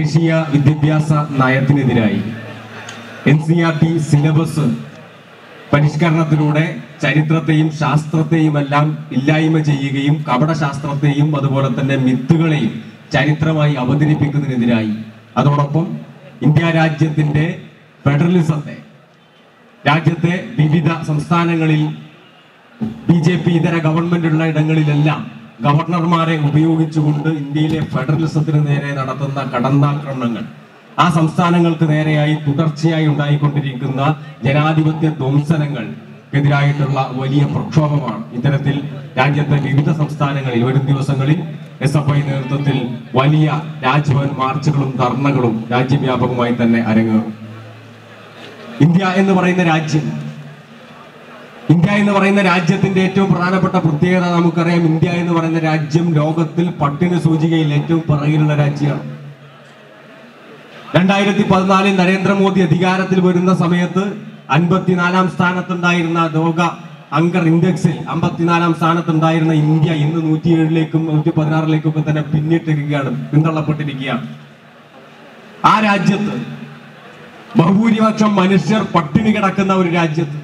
ദേശീയ വിദ്യാഭ്യാസ നയത്തിനെതിരായി N C R T syllabus പരിഷ്കരണത്തിലൂടെ ചരിത്രത്തെയും ശാസ്ത്രത്തെയും എല്ലാം ഇല്ലായ്മ ചെയ്യുകയും കപടശാസ്ത്രത്തെയും അതുപോലെ തന്നെ മിത്തുകളെയും ചരിത്രമായി അവതരിപ്പിക്കുന്നതിനെതിരായി അതോടൊപ്പം ഇന്ത്യ രാജ്യത്തിന്റെ ഫെഡറലിസത്തെ രാജ്യത്തെ വിവിധ സംസ്ഥാനങ്ങളിൽ ബി ജെ പി ഇതര ഗവൺമെന്റ് ഉള്ള ഇടങ്ങളിലെല്ലാം ഗവർണർമാരെ ഉപയോഗിച്ചുകൊണ്ട് ഇന്ത്യയിലെ ഫെഡറലിസത്തിന് നേരെ നടത്തുന്ന കടന്നാക്രമണങ്ങൾ ആ സംസ്ഥാനങ്ങൾക്ക് നേരെയായി തുടർച്ചയായി ഉണ്ടായിക്കൊണ്ടിരിക്കുന്ന ജനാധിപത്യ ധ്വംസനങ്ങൾക്കെതിരായിട്ടുള്ള വലിയ പ്രക്ഷോഭമാണ് ഇത്തരത്തിൽ രാജ്യത്തെ വിവിധ സംസ്ഥാനങ്ങളിൽ വരും ദിവസങ്ങളിൽ എസ് എഫ് ഐ നേതൃത്വത്തിൽ വലിയ രാജ്ഭവൻ മാർച്ചുകളും ധർണകളും രാജ്യവ്യാപകമായി തന്നെ അരങ്ങേറും ഇന്ത്യ എന്ന് പറയുന്ന രാജ്യം ഇന്ത്യ എന്ന് പറയുന്ന രാജ്യത്തിന്റെ ഏറ്റവും പ്രധാനപ്പെട്ട പ്രത്യേകത നമുക്കറിയാം ഇന്ത്യ എന്ന് പറയുന്ന രാജ്യം ലോകത്തിൽ പട്ടിണി സൂചികയിൽ ഏറ്റവും പിറകിലുള്ള രാജ്യമാണ് രണ്ടായിരത്തി പതിനാലിൽ നരേന്ദ്രമോദി അധികാരത്തിൽ വരുന്ന സമയത്ത് അൻപത്തിനാലാം സ്ഥാനത്തുണ്ടായിരുന്ന ലോക അങ്കർ ഇൻഡെക്സിൽ അമ്പത്തിനാലാം സ്ഥാനത്തുണ്ടായിരുന്ന ഇന്ത്യ ഇന്ന് നൂറ്റി ഏഴിലേക്കും നൂറ്റി പതിനാറിലേക്കും ഒക്കെ തന്നെ പിന്നിട്ടിരിക്കുകയാണ് പിന്തള്ളപ്പെട്ടിരിക്കുകയാണ് ആ രാജ്യത്ത് ബഹുഭൂരിപക്ഷം മനുഷ്യർ പട്ടിണി കിടക്കുന്ന ഒരു രാജ്യത്ത്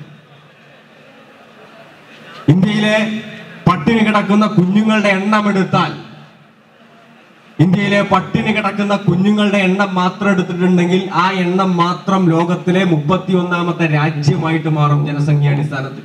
ഇന്ത്യയിലെ പട്ടിണി കിടക്കുന്ന കുഞ്ഞുങ്ങളുടെ എണ്ണം എടുത്താൽ ഇന്ത്യയിലെ പട്ടിണി കിടക്കുന്ന കുഞ്ഞുങ്ങളുടെ എണ്ണം മാത്രം എടുത്തിട്ടുണ്ടെങ്കിൽ ആ എണ്ണം മാത്രം ലോകത്തിലെ മുപ്പത്തി ഒന്നാമത്തെ രാജ്യമായിട്ട് മാറും ജനസംഖ്യാടിസ്ഥാനത്തിൽ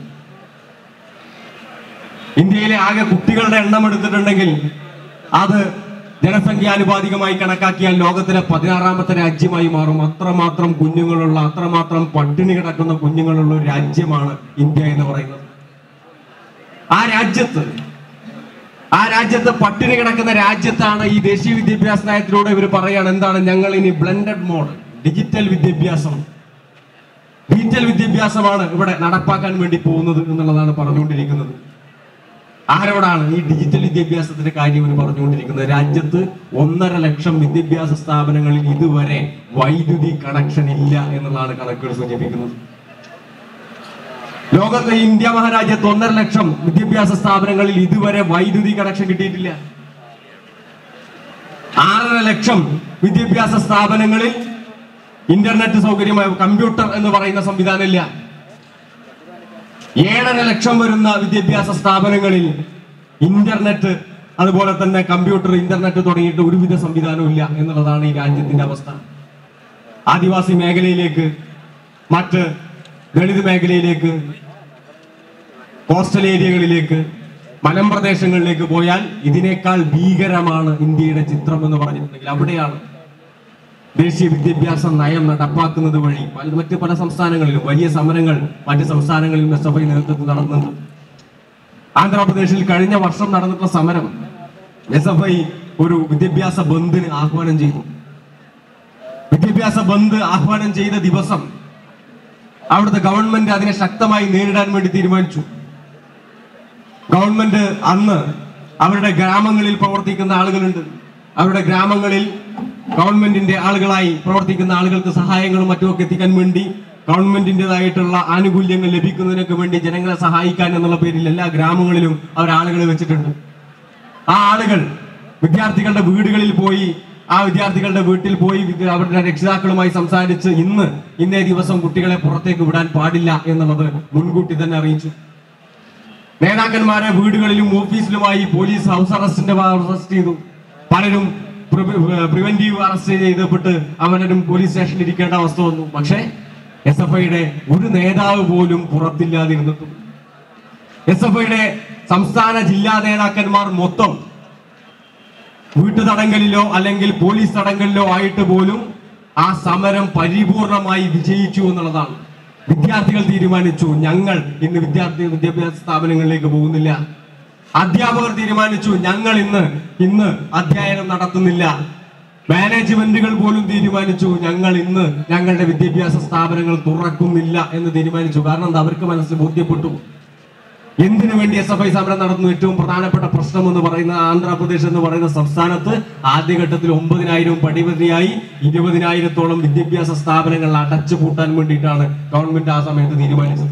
ഇന്ത്യയിലെ ആകെ കുട്ടികളുടെ എണ്ണം എടുത്തിട്ടുണ്ടെങ്കിൽ അത് ജനസംഖ്യാനുപാതികമായി കണക്കാക്കിയാൽ ലോകത്തിലെ പതിനാറാമത്തെ രാജ്യമായി മാറും അത്രമാത്രം കുഞ്ഞുങ്ങളുള്ള അത്രമാത്രം പട്ടിണി കിടക്കുന്ന കുഞ്ഞുങ്ങളുള്ള ഒരു രാജ്യമാണ് ഇന്ത്യ എന്ന് പറയുന്നത് ആ രാജ്യത്ത് ആ രാജ്യത്ത് പട്ടിണി കിടക്കുന്ന രാജ്യത്താണ് ഈ ദേശീയ വിദ്യാഭ്യാസ നയത്തിലൂടെ ഇവർ പറയാണ് എന്താണ് ഞങ്ങൾ ഇനി ബ്ലെൻഡഡ് മോഡ് ഡിജിറ്റൽ വിദ്യാഭ്യാസം ഡിജിറ്റൽ വിദ്യാഭ്യാസമാണ് ഇവിടെ നടപ്പാക്കാൻ വേണ്ടി പോകുന്നത് എന്നുള്ളതാണ് പറഞ്ഞുകൊണ്ടിരിക്കുന്നത് ആരോടാണ് ഈ ഡിജിറ്റൽ വിദ്യാഭ്യാസത്തിന്റെ കാര്യം ഇവർ പറഞ്ഞുകൊണ്ടിരിക്കുന്നത് രാജ്യത്ത് ഒന്നര ലക്ഷം വിദ്യാഭ്യാസ സ്ഥാപനങ്ങളിൽ ഇതുവരെ വൈദ്യുതി കണക്ഷൻ ഇല്ല എന്നുള്ളതാണ് കണക്കുകൾ സൂചിപ്പിക്കുന്നത് ലോകത്തെ ഇന്ത്യ മഹാരാജ്യത്ത് ഒന്നര ലക്ഷം വിദ്യാഭ്യാസ സ്ഥാപനങ്ങളിൽ ഇതുവരെ വൈദ്യുതി കണക്ഷൻ കിട്ടിയിട്ടില്ല ആറര ലക്ഷം വിദ്യാഭ്യാസ സ്ഥാപനങ്ങളിൽ ഇന്റർനെറ്റ് സൗകര്യമായ കമ്പ്യൂട്ടർ എന്ന് പറയുന്ന സംവിധാനമില്ല ഏഴര ലക്ഷം വരുന്ന വിദ്യാഭ്യാസ സ്ഥാപനങ്ങളിൽ ഇന്റർനെറ്റ് അതുപോലെ തന്നെ കമ്പ്യൂട്ടർ ഇന്റർനെറ്റ് തുടങ്ങിയിട്ട് ഒരുവിധ സംവിധാനവും ഇല്ല എന്നുള്ളതാണ് ഈ രാജ്യത്തിന്റെ അവസ്ഥ ആദിവാസി മേഖലയിലേക്ക് മറ്റ് ദളിത് മേഖലയിലേക്ക് കോസ്റ്റൽ ഏരിയകളിലേക്ക് മലമ്പ്രദേശങ്ങളിലേക്ക് പോയാൽ ഇതിനേക്കാൾ ഭീകരമാണ് ഇന്ത്യയുടെ ചിത്രം എന്ന് പറഞ്ഞിട്ടുണ്ടെങ്കിൽ അവിടെയാണ് ദേശീയ വിദ്യാഭ്യാസ നയം നടപ്പാക്കുന്നത് വഴി പല മറ്റ് പല സംസ്ഥാനങ്ങളിലും വലിയ സമരങ്ങൾ മറ്റ് സംസ്ഥാനങ്ങളിലും എസ് എഫ് ഐ നേതൃത്വത്തിൽ നടന്നത് ആന്ധ്രാപ്രദേശിൽ കഴിഞ്ഞ വർഷം നടന്നിട്ടുള്ള സമരം എസ് എഫ് ഐ ഒരു വിദ്യാഭ്യാസ ബന്ദിന് ആഹ്വാനം ചെയ്തു വിദ്യാഭ്യാസ ബന്ദ് ആഹ്വാനം ചെയ്ത ദിവസം അവിടുത്തെ ഗവൺമെന്റ് അതിനെ ശക്തമായി നേരിടാൻ വേണ്ടി തീരുമാനിച്ചു ഗവൺമെന്റ് അന്ന് അവരുടെ ഗ്രാമങ്ങളിൽ പ്രവർത്തിക്കുന്ന ആളുകളുണ്ട് അവരുടെ ഗ്രാമങ്ങളിൽ ഗവൺമെന്റിന്റെ ആളുകളായി പ്രവർത്തിക്കുന്ന ആളുകൾക്ക് സഹായങ്ങളും മറ്റുമൊക്കെ എത്തിക്കാൻ വേണ്ടി ഗവൺമെന്റിന്റേതായിട്ടുള്ള ആനുകൂല്യങ്ങൾ ലഭിക്കുന്നതിനൊക്കെ വേണ്ടി ജനങ്ങളെ സഹായിക്കാൻ എന്നുള്ള പേരിൽ എല്ലാ ഗ്രാമങ്ങളിലും അവർ ആളുകളെ വെച്ചിട്ടുണ്ട് ആ ആളുകൾ വിദ്യാർത്ഥികളുടെ വീടുകളിൽ പോയി ആ വിദ്യാർത്ഥികളുടെ വീട്ടിൽ പോയി വിദ്യ- അവരുടെ രക്ഷിതാക്കളുമായി സംസാരിച്ച് ഇന്ന് ഇന്നേ ദിവസം കുട്ടികളെ പുറത്തേക്ക് വിടാൻ പാടില്ല എന്നുള്ളത് മുൻകൂട്ടി തന്നെ അറിയിച്ചു നേതാക്കന്മാരെ വീടുകളിലും ഓഫീസിലുമായി പോലീസ് ഹൗസ് അറസ്റ്റിന്റെ അറസ്റ്റ് ചെയ്തു പലരും പ്രിവെന്റീവ് അറസ്റ്റ് ചെയ്തപ്പെട്ട് അവരും പോലീസ് സ്റ്റേഷനിൽ ഇരിക്കേണ്ട അവസ്ഥ വന്നു പക്ഷേ എസ് എഫ് ഐയുടെ ഒരു നേതാവ് പോലും പുറത്തില്ലാതിരുന്നിട്ടും എസ് എഫ് ഐയുടെ സംസ്ഥാന ജില്ലാ നേതാക്കന്മാർ മൊത്തം വീട്ടുതടങ്കലിലോ അല്ലെങ്കിൽ പോലീസ് തടങ്കലിലോ ആയിട്ട് പോലും ആ സമരം പരിപൂർണമായി വിജയിച്ചു എന്നുള്ളതാണ് വിദ്യാർത്ഥികൾ തീരുമാനിച്ചു ഞങ്ങൾ ഇന്ന് വിദ്യാർത്ഥി വിദ്യാഭ്യാസ സ്ഥാപനങ്ങളിലേക്ക് പോകുന്നില്ല അധ്യാപകർ തീരുമാനിച്ചു ഞങ്ങൾ ഇന്ന് ഇന്ന് അധ്യയനം നടത്തുന്നില്ല മാനേജ്മെന്റുകൾ പോലും തീരുമാനിച്ചു ഞങ്ങൾ ഇന്ന് ഞങ്ങളുടെ വിദ്യാഭ്യാസ സ്ഥാപനങ്ങൾ തുറക്കുന്നില്ല എന്ന് തീരുമാനിച്ചു കാരണം എന്താ അവർക്ക് മനസ്സിൽ ബോധ്യപ്പെട്ടു എന്തിനു വേണ്ടി എസ് എഫ് ഐ സമരം നടന്നു ഏറ്റവും പ്രധാനപ്പെട്ട പ്രശ്നം എന്ന് പറയുന്ന ആന്ധ്രാപ്രദേശ് എന്ന് പറയുന്ന സംസ്ഥാനത്ത് ആദ്യഘട്ടത്തിൽ ഒമ്പതിനായിരം പടിപതിയായി ഇരുപതിനായിരത്തോളം വിദ്യാഭ്യാസ സ്ഥാപനങ്ങൾ അടച്ചു പൂട്ടാൻ വേണ്ടിയിട്ടാണ് ഗവൺമെന്റ് ആ സമയത്ത് തീരുമാനിച്ചത്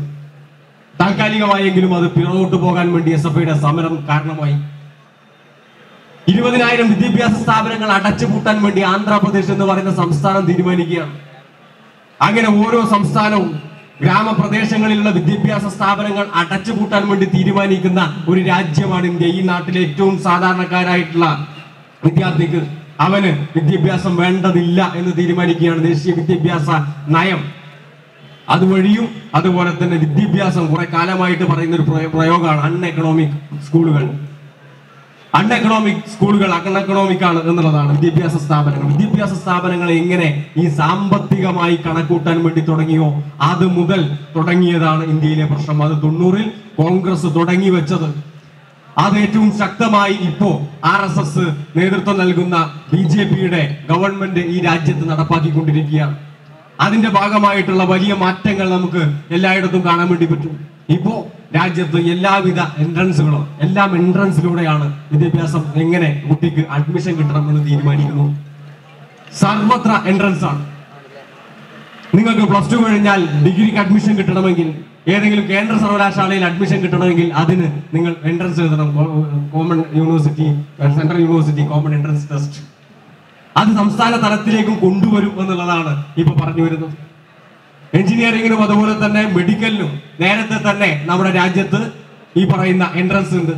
താൽക്കാലികമായെങ്കിലും അത് പിറകോട്ട് പോകാൻ വേണ്ടി എസ് എഫ് ഐയുടെ സമരം കാരണമായി ഇരുപതിനായിരം വിദ്യാഭ്യാസ സ്ഥാപനങ്ങൾ അടച്ചുപൂട്ടാൻ വേണ്ടി ആന്ധ്രാപ്രദേശ് എന്ന് പറയുന്ന സംസ്ഥാനം തീരുമാനിക്കുകയാണ് അങ്ങനെ ഓരോ സംസ്ഥാനവും ഗ്രാമപ്രദേശങ്ങളിലുള്ള വിദ്യാഭ്യാസ സ്ഥാപനങ്ങൾ അടച്ചുപൂട്ടാൻ വേണ്ടി തീരുമാനിക്കുന്ന ഒരു രാജ്യമാണ് ഇന്ത്യ ഈ നാട്ടിലെ ഏറ്റവും സാധാരണക്കാരായിട്ടുള്ള വിദ്യാർത്ഥിക്ക് അവന് വിദ്യാഭ്യാസം വേണ്ടതില്ല എന്ന് തീരുമാനിക്കുകയാണ് ദേശീയ വിദ്യാഭ്യാസ നയം അതുവഴിയും അതുപോലെ തന്നെ വിദ്യാഭ്യാസം കുറെ കാലമായിട്ട് പറയുന്ന ഒരു പ്രയോ- പ്രയോഗമാണ് അൺ എക്കണോമിക് സ്കൂളുകൾ അൺ എക്കണോമിക് സ്കൂളുകൾ അൺ എക്കണോമിക് ആണ് എന്നുള്ളതാണ് വിദ്യാഭ്യാസ സ്ഥാപനങ്ങൾ വിദ്യാഭ്യാസ സ്ഥാപനങ്ങൾ എങ്ങനെ ഈ സാമ്പത്തികമായി കണക്കൂട്ടാൻ വേണ്ടി തുടങ്ങിയോ അത് മുതൽ തുടങ്ങിയതാണ് ഇന്ത്യയിലെ പ്രശ്നം അത് തൊണ്ണൂറിൽ കോൺഗ്രസ് തുടങ്ങി വെച്ചത് അത് ഏറ്റവും ശക്തമായി ഇപ്പോ ആർ എസ് എസ് നേതൃത്വം നൽകുന്ന ബി ജെ പിയുടെ ഗവൺമെന്റ് ഈ രാജ്യത്ത് നടപ്പാക്കിക്കൊണ്ടിരിക്കുകയാണ് അതിന്റെ ഭാഗമായിട്ടുള്ള വലിയ മാറ്റങ്ങൾ നമുക്ക് എല്ലായിടത്തും കാണാൻ വേണ്ടി പറ്റും ഇപ്പോ രാജ്യത്ത് എല്ലാവിധ എൻട്രൻസുകളും എല്ലാം എൻട്രൻസിലൂടെയാണ് വിദ്യാഭ്യാസം എങ്ങനെ കുട്ടിക്ക് അഡ്മിഷൻ കിട്ടണം എന്ന് തീരുമാനിക്കുന്നു സർവത്ര എൻട്രൻസ് ആണ് നിങ്ങൾക്ക് പ്ലസ് ടു കഴിഞ്ഞാൽ ഡിഗ്രിക്ക് അഡ്മിഷൻ കിട്ടണമെങ്കിൽ ഏതെങ്കിലും കേന്ദ്ര സർവകലാശാലയിൽ അഡ്മിഷൻ കിട്ടണമെങ്കിൽ അതിന് നിങ്ങൾ എൻട്രൻസ് എഴുതണം common university central university common entrance test അത് സംസ്ഥാന തലത്തിലേക്കും കൊണ്ടുവരും എന്നുള്ളതാണ് ഇപ്പൊ പറഞ്ഞു വരുന്നത് എഞ്ചിനീയറിംഗിനും അതുപോലെ തന്നെ മെഡിക്കലിനും നേരത്തെ തന്നെ നമ്മുടെ രാജ്യത്ത് ഈ പറയുന്ന എൻട്രൻസ് ഉണ്ട്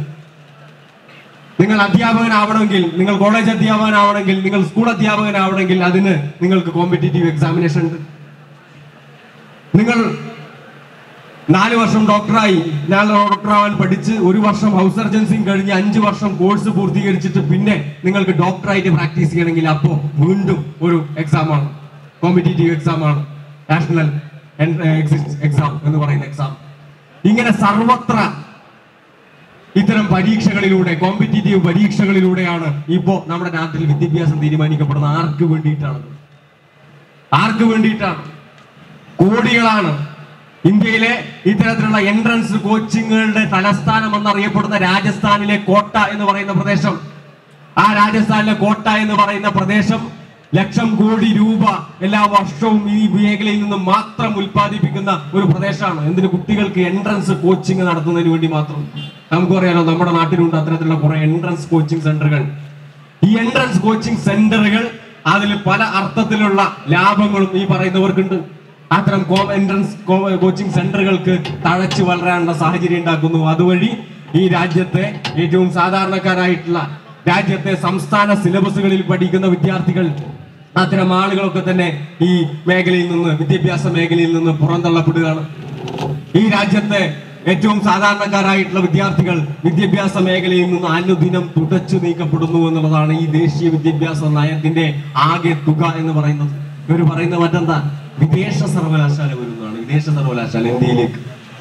നിങ്ങൾ അധ്യാപകനാവണമെങ്കിൽ നിങ്ങൾ കോളേജ് അധ്യാപകനാവണമെങ്കിൽ നിങ്ങൾ സ്കൂൾ അധ്യാപകനാവണമെങ്കിൽ അതിന് നിങ്ങൾക്ക് കോമ്പറ്റേറ്റീവ് എക്സാമിനേഷൻ ഉണ്ട് നിങ്ങൾ നാല് വർഷം ഡോക്ടറായി നാല് ഡോക്ടറാവാൻ പഠിച്ച് ഒരു വർഷം ഹൗസ് സർജൻസിയും കഴിഞ്ഞ് അഞ്ച് വർഷം കോഴ്സ് പൂർത്തീകരിച്ചിട്ട് പിന്നെ നിങ്ങൾക്ക് ഡോക്ടറായിട്ട് പ്രാക്ടീസ് ചെയ്യണമെങ്കിൽ അപ്പോൾ വീണ്ടും ഒരു എക്സാം ആണ് കോമ്പറ്റേറ്റീവ് എക്സാം ആണ് നാഷണൽ എക്സാം എന്ന് പറയുന്ന എക്സാം ഇങ്ങനെ സർവത്ര ഇത്തരം പരീക്ഷകളിലൂടെ കോമ്പറ്റേറ്റീവ് പരീക്ഷകളിലൂടെയാണ് ഇപ്പോ നമ്മുടെ നാട്ടിൽ വിദ്യാഭ്യാസം തീരുമാനിക്കപ്പെടുന്നത് ആർക്ക് വേണ്ടിയിട്ടാണ് ആർക്ക് വേണ്ടിയിട്ടാണ് കോടികളാണ് ഇന്ത്യയിലെ ഇത്തരത്തിലുള്ള എൻട്രൻസ് കോച്ചിങ്ങുകളുടെ തലസ്ഥാനം എന്നറിയപ്പെടുന്ന രാജസ്ഥാനിലെ കോട്ട എന്ന് പറയുന്ന പ്രദേശം ആ രാജസ്ഥാനിലെ കോട്ട എന്ന് പറയുന്ന പ്രദേശം ലക്ഷം കോടി രൂപ എല്ലാ വർഷവും ഈ മേഖലയിൽ നിന്ന് മാത്രം ഉൽപ്പാദിപ്പിക്കുന്ന ഒരു പ്രദേശമാണ് എന്തിന് കുട്ടികൾക്ക് എൻട്രൻസ് കോച്ചിങ് നടത്തുന്നതിന് വേണ്ടി മാത്രം നമുക്കറിയാലോ നമ്മുടെ നാട്ടിലുണ്ട് അത്തരത്തിലുള്ള കുറെ എൻട്രൻസ് കോച്ചിങ് സെന്ററുകൾ ഈ എൻട്രൻസ് കോച്ചിങ് സെന്ററുകൾ അതിൽ പല അർത്ഥത്തിലുള്ള ലാഭങ്ങളും ഈ പറയുന്നവർക്കുണ്ട് അത്തരം എൻട്രൻസ് കോച്ചിങ് സെന്ററുകൾക്ക് തഴച്ചു വളരാനുള്ള സാഹചര്യം ഉണ്ടാക്കുന്നു അതുവഴി ഈ രാജ്യത്തെ ഏറ്റവും സാധാരണക്കാരായിട്ടുള്ള രാജ്യത്തെ സംസ്ഥാന സിലബസുകളിൽ പഠിക്കുന്ന വിദ്യാർത്ഥികൾ അത്തരം ആളുകളൊക്കെ തന്നെ ഈ മേഖലയിൽ നിന്ന് വിദ്യാഭ്യാസ മേഖലയിൽ നിന്ന് പുറന്തള്ളപ്പെടുകയാണ് ഈ രാജ്യത്തെ ഏറ്റവും സാധാരണക്കാരായിട്ടുള്ള വിദ്യാർത്ഥികൾ വിദ്യാഭ്യാസ മേഖലയിൽ നിന്ന് അനുദിനം തുടച്ചു നീക്കപ്പെടുന്നു എന്നുള്ളതാണ് ഈ ദേശീയ വിദ്യാഭ്യാസ നയത്തിന്റെ ആകെ തുക എന്ന് പറയുന്നത് ഇവർ പറയുന്നത് മറ്റെന്താ വിദേശ സർവകലാശാല വരുന്നതാണ് വിദേശ സർവകലാശാല ഇന്ത്യയിലേക്ക്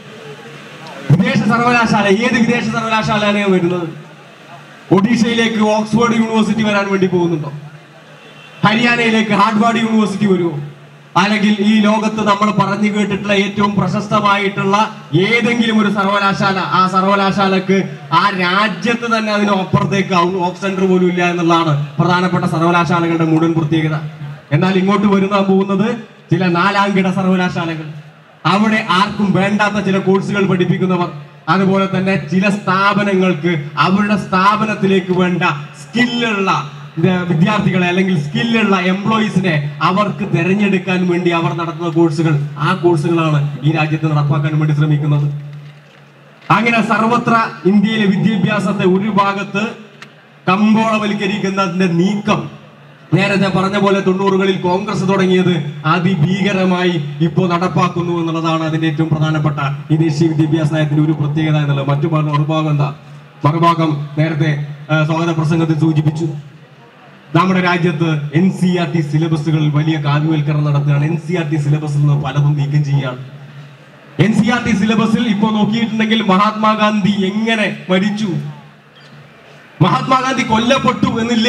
വിദേശ സർവകലാശാല ഏത് വിദേശ സർവകലാശാലയാണ് വരുന്നത് ഒഡീഷയിലേക്ക് ഓക്സ്ഫോർഡ് യൂണിവേഴ്സിറ്റി വരാൻ വേണ്ടി പോകുന്നുണ്ടോ ഹരിയാനയിലേക്ക് ഹാർഡ്വാർഡ് യൂണിവേഴ്സിറ്റി വരുമോ അല്ലെങ്കിൽ ഈ ലോകത്ത് നമ്മൾ പറഞ്ഞു കേട്ടിട്ടുള്ള ഏറ്റവും പ്രശസ്തമായിട്ടുള്ള ഏതെങ്കിലും ഒരു സർവകലാശാല ആ സർവകലാശാലക്ക് ആ രാജ്യത്ത് തന്നെ അതിന് അപ്പുറത്തേക്ക് ഓഫ് സെന്റർ പോലും ഇല്ല എന്നുള്ളതാണ് പ്രധാനപ്പെട്ട സർവകലാശാലകളുടെ മുഴുവൻ പ്രത്യേകത എന്നാൽ ഇങ്ങോട്ട് വരുന്ന പോകുന്നത് ചില നാലാംകിട സർവകലാശാലകൾ അവിടെ ആർക്കും വേണ്ടാത്ത ചില കോഴ്സുകൾ പഠിപ്പിക്കുന്നവർ അതുപോലെ തന്നെ ചില സ്ഥാപനങ്ങൾക്ക് അവരുടെ സ്ഥാപനത്തിലേക്ക് വേണ്ട സ്കില്ലുള്ള വിദ്യാർത്ഥികളെ അല്ലെങ്കിൽ സ്കില്ലുള്ള എംപ്ലോയീസിനെ അവർക്ക് തിരഞ്ഞെടുക്കാൻ വേണ്ടി അവർ നടത്തുന്ന കോഴ്സുകൾ ആ കോഴ്സുകളാണ് ഈ രാജ്യത്ത് നടപ്പാക്കാൻ വേണ്ടി ശ്രമിക്കുന്നത് അങ്ങനെ സർവത്ര ഇന്ത്യയിലെ വിദ്യാഭ്യാസത്തെ ഒരു ഭാഗത്ത് കമ്പോളവൽക്കരിക്കുന്നതിന്റെ നീക്കം നേരത്തെ പറഞ്ഞ പോലെ തൊണ്ണൂറുകളിൽ കോൺഗ്രസ് തുടങ്ങിയത് അതിഭീകരമായി ഇപ്പോൾ നടപ്പാക്കുന്നു എന്നുള്ളതാണ് അതിന്റെ ഏറ്റവും പ്രധാനപ്പെട്ട ഈ ദേശീയ വിദ്യാഭ്യാസ നയത്തിന്റെ ഒരു പ്രത്യേകത എന്നുള്ളത് മറ്റു ഭാഗം മറുഭാഗം എന്താ മറുഭാഗം നേരത്തെ ആ, സ്വാഗത പ്രസംഗത്തിൽ സൂചിപ്പിച്ചു നമ്മുടെ രാജ്യത്ത് എൻ സി ആർ ടി സിലബസുകളിൽ വലിയ കാവ്യവൽക്കരണം നടത്തുകയാണ് എൻ സി ആർ ടി സിലബസിൽ നിന്ന് പലതും നീക്കം ചെയ്യുകയാണ് എൻ സി ആർ ടി സിലബസിൽ ഇപ്പോൾ നോക്കിയിട്ടുണ്ടെങ്കിൽ മഹാത്മാഗാന്ധി എങ്ങനെ മരിച്ചു മഹാത്മാഗാന്ധി കൊല്ലപ്പെട്ടു എന്നില്ല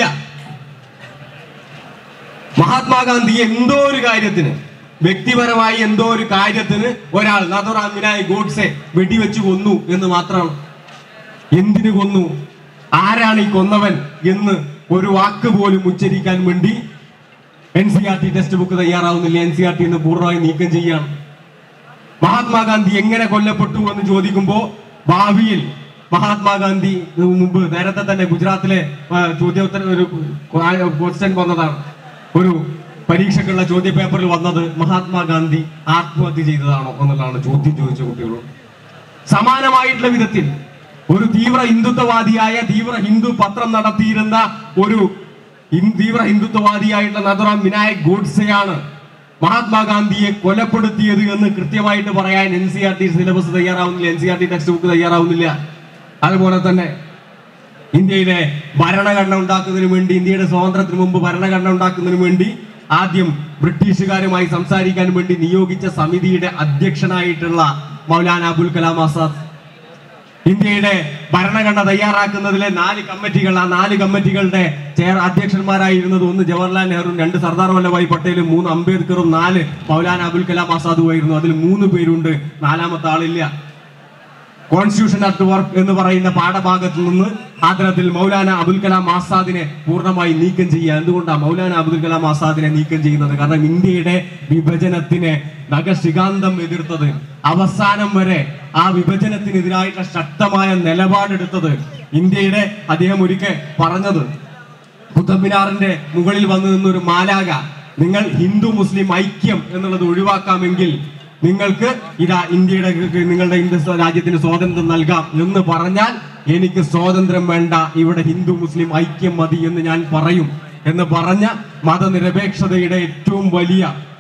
മഹാത്മാഗാന്ധി എന്തോ ഒരു കാര്യത്തിന് വ്യക്തിപരമായി എന്തോ ഒരു കാര്യത്തിന് ഒരാൾ നഥുറാം വിനായ് ഗോഡ്സെ വെടിവെച്ച് കൊന്നു എന്ന് മാത്രമാണ് എന്തിനു കൊന്നു ആരാണ് ഈ കൊന്നവൻ എന്ന് ഒരു വാക്ക് പോലും ഉച്ചരിക്കാൻ വേണ്ടി N C R T text book തയ്യാറാവുന്നില്ല എൻ സി ആർ ടി എന്ന് പൂർണ്ണമായി നീക്കം ചെയ്യാണ് മഹാത്മാഗാന്ധി എങ്ങനെ കൊല്ലപ്പെട്ടു എന്ന് ചോദിക്കുമ്പോ ഭാവിയിൽ മഹാത്മാഗാന്ധി മുമ്പ് നേരത്തെ തന്നെ ഗുജറാത്തിലെ ആ, ചോദ്യോത്തര ഒരു ക്വസ്റ്റ്യൻ വന്നതാണ് ഒരു പരീക്ഷയ്ക്കുള്ള ചോദ്യ പേപ്പറിൽ വന്നത് മഹാത്മാഗാന്ധി ആത്മഹത്യ ചെയ്തതാണോ എന്നുള്ളതാണ് ചോദ്യം ചോദിച്ച കുട്ടികളോട് സമാനമായിട്ടുള്ള വിധത്തിൽ ഒരു തീവ്ര ഹിന്ദുത്വവാദിയായ തീവ്ര ഹിന്ദു പത്രം നടത്തിയിരുന്ന ഒരു ഹിൻ- തീവ്ര ഹിന്ദുത്വവാദിയായിട്ടുള്ള നഥുറാം വിനായക് ഗോഡ്സെയാണ് മഹാത്മാഗാന്ധിയെ കൊലപ്പെടുത്തിയത് എന്ന് കൃത്യമായിട്ട് പറയാൻ N C R T syllabus തയ്യാറാവുന്നില്ല N C R T text book തയ്യാറാവുന്നില്ല അതുപോലെ തന്നെ ഇന്ത്യയിലെ ഭരണഘടന ഉണ്ടാക്കുന്നതിന് വേണ്ടി ഇന്ത്യയുടെ സ്വാതന്ത്ര്യത്തിന് മുമ്പ് ഭരണഘടന ഉണ്ടാക്കുന്നതിന് വേണ്ടി ആദ്യം ബ്രിട്ടീഷുകാരുമായി സംസാരിക്കാൻ വേണ്ടി നിയോഗിച്ച സമിതിയുടെ അധ്യക്ഷനായിട്ടുള്ള മൗലാന അബുൽ കലാം ആസാദ് ഇന്ത്യയുടെ ഭരണഘടന തയ്യാറാക്കുന്നതിലെ നാല് കമ്മിറ്റികൾ ആ നാല് കമ്മിറ്റികളുടെ ചെയർ അധ്യക്ഷന്മാരായിരുന്നത് ഒന്ന് ജവഹർലാൽ നെഹ്റു രണ്ട് സർദാർ വല്ലഭായ് പട്ടേലും മൂന്ന് അംബേദ്കറും നാല് മൗലാന അബുൽ കലാം ആസാദുമായിരുന്നു അതിൽ മൂന്ന് പേരുണ്ട് നാലാമത്തെ ആളില്ല കോൺസ്റ്റിറ്റ്യൂഷൻ അറ്റ് വർക്ക് എന്ന് പറയുന്ന പാഠഭാഗത്ത് നിന്ന് ആദരത്തിൽ മൗലാന അബുൽ കലാം ആസാദിനെ പൂർണ്ണമായി നീക്കം ചെയ്യുക എന്തുകൊണ്ടാണ് മൗലാന അബുൽ കലാം ആസാദിനെ നീക്കം ചെയ്യുന്നത് കാരണം ഇന്ത്യയുടെ വിഭജനത്തിനെ നഖശികാന്തം എതിർത്തത് അവസാനം വരെ ആ വിഭജനത്തിനെതിരായിട്ടുള്ള ശക്തമായ നിലപാടെടുത്തത് ഇന്ത്യയുടെ അദ്ദേഹം ഒരിക്കൽ പറഞ്ഞത് കുത്തബ്മിനാറിന്റെ മുകളിൽ വന്നു നിന്നൊരു മാലാക നിങ്ങൾ ഹിന്ദു മുസ്ലിം ഐക്യം എന്നുള്ളത് ഒഴിവാക്കാമെങ്കിൽ നിങ്ങൾക്ക് ഇതാ ഇന്ത്യയുടെ നിങ്ങളുടെ ഇന്ത്യ രാജ്യത്തിന് സ്വാതന്ത്ര്യം നൽകാം എന്ന് പറഞ്ഞാൽ എനിക്ക് സ്വാതന്ത്ര്യം വേണ്ട ഇവിടെ ഹിന്ദു മുസ്ലിം ഐക്യം മതി എന്ന് ഞാൻ പറയും എന്ന് പറഞ്ഞ മതനിരപേക്ഷതയുടെ ഏറ്റവും വലിയ